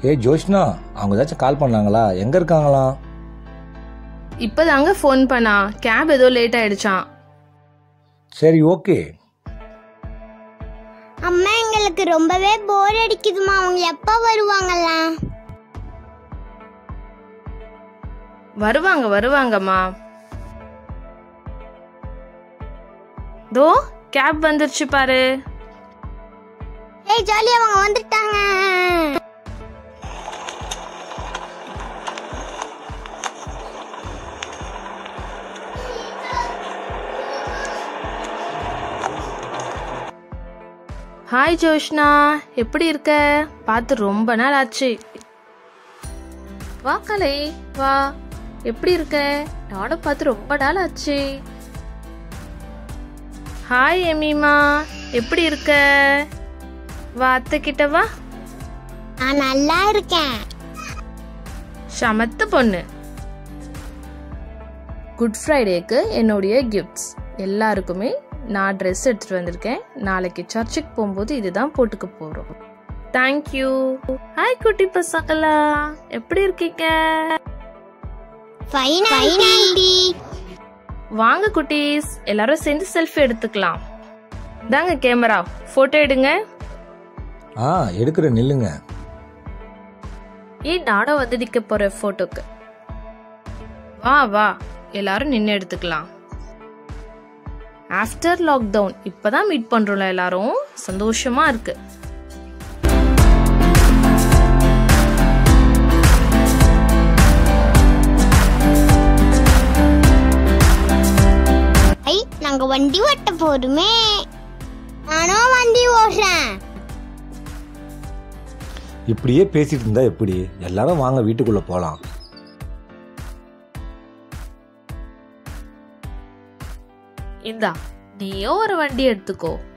ஏய் ஜோஷ்னா அவங்க ஏதாச்சும் கால் பண்ணாங்களா எங்க இருக்காங்களா இப்பதாங்க ஃபோன் பண்ணா கேப் ஏதோ லேட் ஆயிடுச்சான் சரி ஓகே அம்மா எங்களுக்கு ரொம்பவே போர் அடிக்குதுமா அவங்க எப்ப வருவாங்களா வருவாங்க வருவாங்கம்மா தோ கேப் வந்துருச்சு பாரு ஏய் ஜாலி அவங்க வந்துட்டாங்க ஹாய் ஜோஷ்னா எப்படி இருக்க பார்த்து ரொம்ப நாள் ஆச்சு வா கலை வா எப்படி இருக்க நானும் பார்த்து ரொம்ப நாள் ஆச்சு ஹாய் எமிமா எப்படி இருக்க வா அத்தை கிட்ட வா நான் நல்லா இருக்கேன் சமத்து பொண்ணு குட் ஃப்ரைடேக்கு என்னுடைய கிஃப்ட்ஸ் எல்லாருக்குமே நான் ட்ரெஸ் எடுத்துட்டு வந்திருக்கேன் நாளைக்கு சர்ச்சுக்கு போகும்போது இதுதான் போட்டுக்க போறோம் தேங்க்யூ ஹாய் குட்டி பசங்களா எப்படி இருக்கீங்க ஃபைன் ஃபைன் ஆண்டி வாங்க குட்டீஸ் எல்லாரும் சேர்ந்து செல்ஃபி எடுத்துக்கலாம் தாங்க கேமரா போட்டோ எடுங்க ஆ எடுக்கிற நில்லுங்க ஏன் நானும் வந்து நிக்க போறேன் போட்டோக்கு வா வா எல்லாரும் நின்று எடுத்துக்கலாம் ஆஃப்டர் லாக்டவுன் இப்பதான் மீட் பண்றோம்ல எல்லாரும் சந்தோஷமா இருக்கு ஐ நாங்க வண்டி ஓட்ட போறோமே நானும் வண்டி ஓட்டுறேன் இப்படியே பேசிட்டு இருந்தா எப்படி எல்லாரும் வாங்க வீட்டுக்குள்ள போலாம் இந்தா நீயோ ஒரு வண்டி எடுத்துக்கோ